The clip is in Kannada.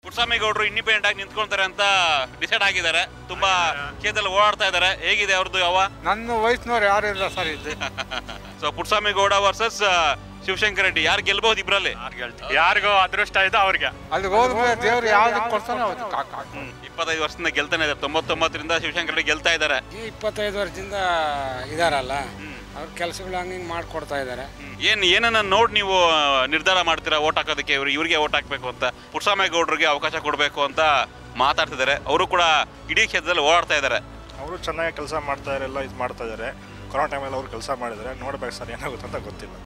ಪುಟ್ಸ್ವಾಮಿ ಗೌಡರು ಇಂಡಿಪೆಂಡೆಂಟ್ ಆಗಿ ನಿಂತ್ಕೊಳ್ತಾರೆ ಅಂತ ಡಿಸೈಡ್ ಆಗಿದ್ದಾರೆ ತುಂಬಾ ಕ್ಷೇತ್ರದಲ್ಲಿ ಓಡಾಡ್ತಾ ಇದ್ದಾರೆ ಹೇಗಿದೆ ಅವ್ರದ್ದು ಯಾವ ನನ್ನ ವಯಸ್ಸಿನವ್ರು ಯಾರು ಇಲ್ಲ ಸರ್ ಇದು ಸೊ ಪುಟ್ಸ್ವಾಮಿ ಗೌಡ ವರ್ಸಸ್ ಶಿವಶಂಕರ್ ರೆಡ್ಡಿ ಯಾರು ಗೆಲ್ಬಹುದು ಇಬ್ರಲ್ಲಿ ಯಾರಿಗೂ ಅದೃಷ್ಟ ಇದೆ ಅವ್ರಿಗೆ ಅಲ್ಲಿ ಹೋದ್ಮೇಲೆ ದೇವ್ರು ಯಾವ್ದಕ್ಕೆ ಕೊಡ್ತಾನೆ ಅವತ್ತು ಕಾಕ ಇಪ್ಪತ್ತೈದು ವರ್ಷದಿಂದ ಗೆಲ್ತಾನೆ ಇದ್ದಾರೆ ತೊಂಬತ್ತೊಂಬತ್ತರಿಂದ ಶಿವಶಂಕರ್ ರೆಡ್ಡಿ ಗೆಲ್ತಾ ಇದ್ದಾರೆ ಈ ಇಪ್ಪತ್ತೈದು ವರ್ಷದಿಂದ ಇದಾರಲ್ಲ ಅವ್ರ ಕೆಲಸಗಳು ಹಂಗೆ ಮಾಡ್ಕೊಡ್ತಾ ಇದ್ದಾರೆ ಏನ್ ಏನನ್ನ ನೋಡಿ ನೀವು ಆ, ನಿರ್ಧಾರ ಮಾಡ್ತೀರಾ ಓಟ್ ಹಾಕೋದಕ್ಕೆ ಇವ್ರು ಇವ್ರಿಗೆ ಓಟ್ ಹಾಕ್ಬೇಕು ಅಂತ ಪುಟ್ಸ್ವಾಮಿ ಗೌಡರಿಗೆ ಅವಕಾಶ ಕೊಡಬೇಕು ಅಂತ ಮಾತಾಡ್ತಿದ್ದಾರೆ ಅವರು ಕೂಡ ಇಡೀ ಕ್ಷೇತ್ರದಲ್ಲಿ ಓಡಾಡ್ತಾ ಇದ್ದಾರೆ ಅವರು ಚೆನ್ನಾಗಿ ಕೆಲಸ ಮಾಡ್ತಾ ಎಲ್ಲ ಇದು ಮಾಡ್ತಾ ಇದ್ದಾರೆ ಕೊರೋನಾ ಟೈಮಲ್ಲಿ ಅವರು ಕೆಲಸ ಮಾಡಿದ್ದಾರೆ ನೋಡ್ಬೇಕು ಸರ್ ಏನಾಗುತ್ತೆ ಅಂತ ಗೊತ್ತಿಲ್ಲ